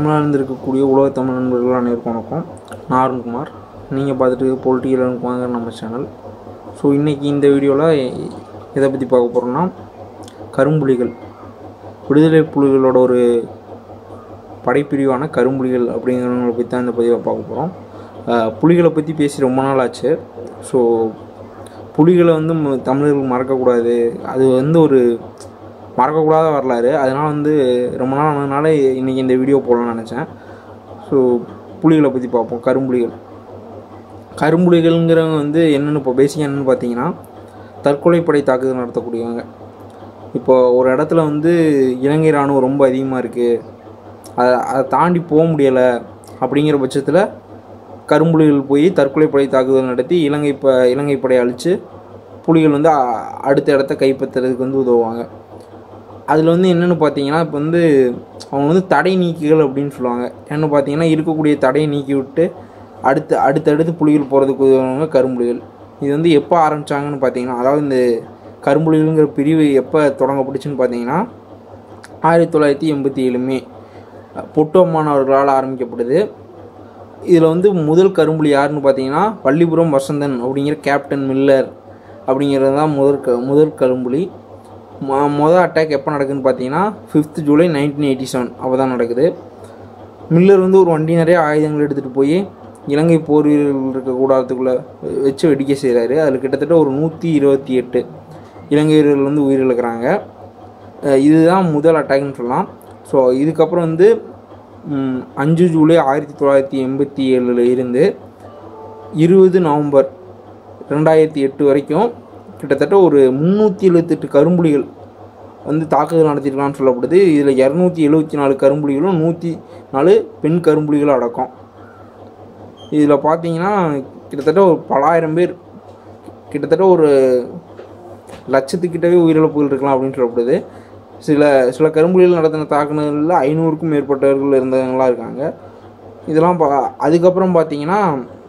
தமிழ்நாடு இருக்கக்கூடிய உலக தமிழ் நண்பர்கள் அனைவருக்கும் வணக்கம் நான் அருண்குமார் நீங்கள் பார்த்துட்டு பொலிட்டிக்கல் அருண்குமார் நம்ம சேனல் ஸோ இன்றைக்கி இந்த வீடியோவில் எதை பற்றி பார்க்க போகிறோம்னா கரும்புலிகள் விடுதலை புலிகளோட ஒரு படைப்பிரிவான கரும்புலிகள் அப்படிங்கிறவங்களை பற்றி தான் இந்த பதிவை பார்க்க போகிறோம் புலிகளை பற்றி பேசி ரொம்ப நாள் ஆச்சு ஸோ புலிகளை வந்து ம- தமிழர்கள் மறக்கக்கூடாது அது வந்து ஒரு மறக்கக்கூடாத வரலாறு அதனால் வந்து ரொம்ப நாள் ஆனதுனால இன்றைக்கி இந்த வீடியோ போடலாம்னு நினச்சேன் ஸோ புலிகளை பற்றி பார்ப்போம் கரும்புலிகள் கரும்புலிகள்ங்கிறவங்க வந்து என்னென்னு இப்போ பேசிக் என்னென்னு பார்த்தீங்கன்னா தற்கொலைப்படை தாக்குதல் நடத்தக்கூடியவங்க இப்போ ஒரு இடத்துல வந்து இலங்கை இராணுவம் ரொம்ப அதிகமாக இருக்குது அதை அதை தாண்டி போக முடியலை அப்படிங்கிற பட்சத்தில் கரும்புலிகள் போய் தற்கொலைப்படை தாக்குதல் நடத்தி இலங்கை ப இலங்கை படையை அழித்து புலிகள் வந்து அ- அடுத்த இடத்த கைப்பற்றுறதுக்கு வந்து உதவுவாங்க அதில் வந்து என்னென்னு பார்த்தீங்கன்னா இப்போ வந்து அவங்க வந்து தடை நீக்கிகள் அப்படின்னு சொல்லுவாங்க என்னென்னு பார்த்தீங்கன்னா இருக்கக்கூடிய தடையை நீக்கி விட்டு அடுத்து அடுத்தடுத்து புலிகள் போகிறதுக்கு உதவுவாங்க கரும்புலிகள் இது வந்து எப்போ ஆரம்பித்தாங்கன்னு பார்த்தீங்கன்னா அதாவது இந்த கரும்புலிகள்ங்கிற பிரிவு எப்போ தொடங்கப்பட்டுச்சுன்னு பார்த்தீங்கன்னா ஆயிரத்தி தொள்ளாயிரத்தி எண்பத்தி ஏழு மே பொட்டோமான் அவர்களால் ஆரம்பிக்கப்படுது இதில் வந்து முதல் கரும்புலி யாருன்னு பார்த்தீங்கன்னா பள்ளிபுரம் வசந்தன் அப்படிங்கிற கேப்டன் மில்லர் அப்படிங்கிறது தான் முதல் க முதல் கரும்புலி மொ மொதல் அட்டாக் எப்போ நடக்குதுன்னு பார்த்தீங்கன்னா fifth July nineteen eighty seven அப்போ தான் நடக்குது மில்லர் வந்து ஒரு வண்டி நிறைய ஆயுதங்கள் எடுத்துகிட்டு போய் இலங்கை போர் வீரர்கள் இருக்க கூடாரத்துக்குள்ளே வச்சு வெடிக்க செய்கிறாரு அதில் கிட்டத்தட்ட ஒரு நூற்றி இருபத்தி எட்டு இலங்கை வீரர்கள் வந்து உயிரிழக்கிறாங்க அஹ் இதுதான் முதல் அட்டாக்னு சொல்லலாம் ஸோ இதுக்கப்புறம் வந்து ம், அஞ்சு ஜூலை ஆயிரத்தி தொள்ளாயிரத்தி எண்பத்தி ஏழில் இருந்து இருபது நவம்பர் ரெண்டாயிரத்தி எட்டு வரைக்கும் கிட்டத்தட்ட ஒரு முந்நூற்றி எழுபத்தெட்டு கரும்புலிகள் வந்து தாக்குதல் நடத்திருக்கான்னு சொல்லப்படுது இதில் இரநூத்தி எழுபத்தி நாலு கரும்புலிகளும் நூற்றி நாலு பெண் கரும்புலிகளும் அடக்கம் இதில் பார்த்தீங்கன்னா கிட்டத்தட்ட ஒரு பலாயிரம் பேர் கிட்டத்தட்ட ஒரு லட்சத்துக்கிட்டவே உயிரிழப்புகள் இருக்கலாம் அப்படின்னு சொல்லப்படுது சில சில கரும்புலிகள் நடத்தின தாக்குதலில் ஐநூறுக்கும் மேற்பட்டவர்கள் இருந்தவங்களாம் இருக்காங்க இதெல்லாம் பா அதுக்கப்புறம் பார்த்தீங்கன்னா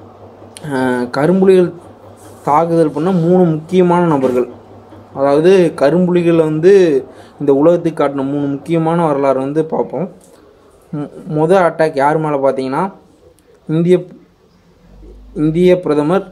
அஹ், கரும்புலிகள் தாக்குதல் பண்ண மூணு முக்கியமான நபர்கள் அதாவது கரும்புலிகள் வந்து இந்த உலகத்துக்கு காட்டின மூணு முக்கியமான வரலாறு வந்து பார்ப்போம் மு- முத அட்டாக் யார் மேலே பார்த்தீங்கன்னா இந்திய இந்திய பிரதமர்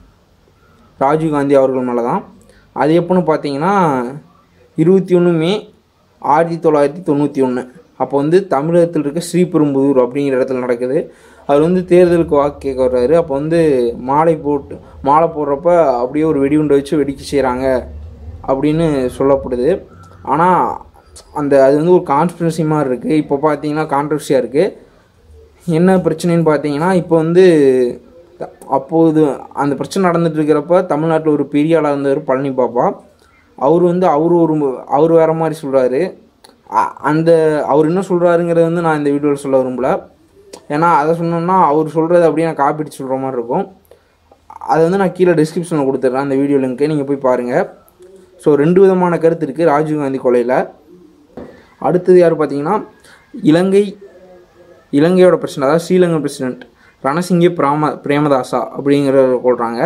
ராஜீவ்காந்தி அவர்கள் மேலே தான் அது எப்போன்னு பார்த்தீங்கன்னா இருபத்தி ஒன்று மே ஆயிரத்தி தொள்ளாயிரத்தி தொண்ணூற்றி ஒன்று அப்போ வந்து தமிழகத்தில் இருக்க ஸ்ரீபெரும்புதூர் அப்படிங்கிற இடத்துல நடக்குது அவர் வந்து தேர்தலுக்கு வாக்கு கேட்க வர்றாரு அப்போ வந்து மாலை போட்டு மாலை போடுறப்ப அப்படியே ஒரு வெடிகுண்டை வச்சு வெடிக்க செய்கிறாங்க அப்படின்னு சொல்லப்படுது ஆனால் அந்த அது வந்து ஒரு கான்ஸ்பிரசி மாதிரி இருக்குது இப்போ பார்த்தீங்கன்னா கான்ட்ரவர்சியாக இருக்குது என்ன பிரச்சனைன்னு பார்த்தீங்கன்னா இப்போ வந்து த- அப்போது அந்த பிரச்சனை நடந்துட்டு இருக்கிறப்ப தமிழ்நாட்டில் ஒரு பெரிய ஆளாக இருந்தவர் பழனி பாப்பா அவர் வந்து அவர் ஒரு அவர் வேற மாதிரி சொல்கிறாரு அந்த அவர் என்ன சொல்கிறாருங்கிறத வந்து நான் இந்த வீடியோவில் சொல்ல விரும்பல ஏன்னா அதை சொன்னோம்னா அவர் சொல்கிறது அப்படியே நான் காப்பி சொல்கிற மாதிரி இருக்கும் அதை வந்து நான் கீழே டிஸ்கிரிப்ஷனில் கொடுத்துட்றேன் அந்த வீடியோ லிங்க்கை நீங்கள் போய் பாருங்கள் ஸோ ரெண்டு விதமான கருத்து இருக்குது ராஜீவ்காந்தி கொலையில் அடுத்தது யார் பார்த்தீங்கன்னா இலங்கை இலங்கையோட பிரசிடண்ட் அதாவது ஸ்ரீலங்கன் பிரசிடென்ட் ரணசிங்கே பிராம பிரேமதாசா அப்படிங்கிறத கொள்கிறாங்க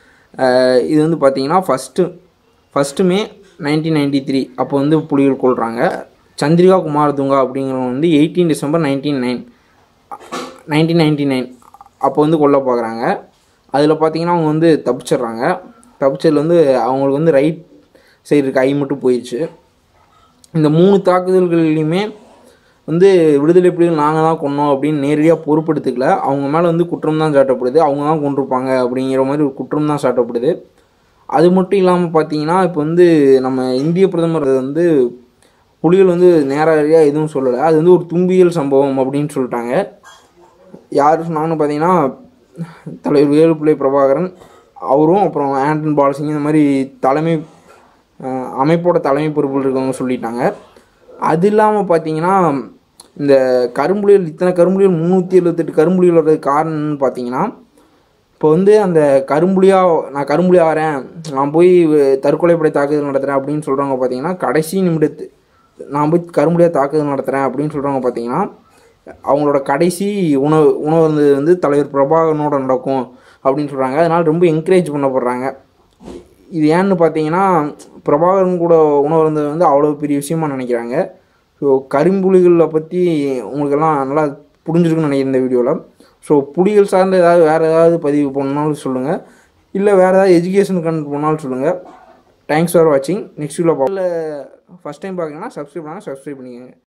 இது வந்து பார்த்தீங்கன்னா first first May nineteen ninety three அப்போ வந்து புலிகள் கொள்கிறாங்க சந்திரிகா குமாரதுங்கா அப்படிங்கிறவங்க வந்து eighteen December nineteen nine nineteen ninety nine அப்போ வந்து கொல்ல பார்க்குறாங்க அதில் பார்த்தீங்கன்னா அவங்க வந்து தப்பிச்சிடுறாங்க தப்பிச்சதில் வந்து அவங்களுக்கு வந்து ரைட் சைடு இருக்க ஐ மட்டும் போயிடுச்சு இந்த மூணு தாக்குதல்கள்லையுமே வந்து விடுதலை புலிகள் நாங்கள் தான் கொன்னோம் அப்படின்னு நேரடியாக பொறுப்பெடுத்துக்கல அவங்க மேலே வந்து குற்றம் தான் சாட்டப்படுது அவங்க தான் கொண்டிருப்பாங்க அப்படிங்கிற மாதிரி ஒரு குற்றம் தான் சாட்டப்படுது அது மட்டும் இல்லாமல் பார்த்தீங்கன்னா இப்போ வந்து நம்ம இந்திய பிரதமர் வந்து புலிகள் வந்து நேரடியாக எதுவும் சொல்லலை அது வந்து ஒரு தும்பியல் சம்பவம் அப்படின்னு சொல்லிட்டாங்க யார் சொன்னாங்கன்னு பார்த்தீங்கன்னா தலைவர் வேலுப்பிள்ளை பிரபாகரன் அவரும் அப்புறம் ஆண்டன் பாலசிங் இந்த மாதிரி தலைமை அஹ், அமைப்போட தலைமை பொறுப்பில் இருக்கவங்க சொல்லிட்டாங்க அது இல்லாமல் பார்த்தீங்கன்னா இந்த கரும்புலிகள் இத்தனை கரும்புலிகள் முந்நூற்றி எழுபத்தெட்டு கரும்புலிகள் வர்றதுக்கு காரணம் என்னன்னு பார்த்தீங்கன்னா இப்போ வந்து அந்த கரும்புலியாக நான் கரும்புலியாக வரேன் நான் போய் தற்கொலைப்படை தாக்குதல் நடத்துகிறேன் அப்படின்னு சொல்கிறவங்க பார்த்தீங்கன்னா கடைசி நிமிடத்து நான் போய் கரும்புலியாக தாக்குதல் நடத்துகிறேன் அப்படின்னு சொல்கிறவங்க பார்த்தீங்கன்னா அவங்களோட கடைசி உணவு உணவு வந்து வந்து தலைவர் பிரபாகரனோட நடக்கும் அப்படின்னு சொல்கிறாங்க அதனால் ரொம்ப என்கரேஜ் பண்ணப்படுறாங்க இது ஏன்னு பார்த்தீங்கன்னா பிரபாகரன் கூட உணவு இருந்தது வந்து அவ்வளோ பெரிய விஷயமா நினைக்கிறாங்க ஸோ கரும்புலிகளை பற்றி உங்களுக்கெல்லாம் நல்லா புரிஞ்சிருக்குன்னு நினைக்கிறேன் இந்த வீடியோவில் ஸோ புலிகள் சார்ந்த ஏதாவது வேறு ஏதாவது பதிவு பண்ணாலும் சொல்லுங்கள் இல்லை வேறு ஏதாவது எஜுகேஷன் கண்ட் பண்ணாலும் சொல்லுங்கள் தேங்க்ஸ் ஃபார் வாட்சிங் நெக்ஸ்ட் வீடியோ பார்க்கல ஃபஸ்ட் டைம் பார்க்கணுன்னா சப்ஸ்கிரைப் பண்ணால் சப்ஸ்கிரைப் பண்ணிக்கோங்க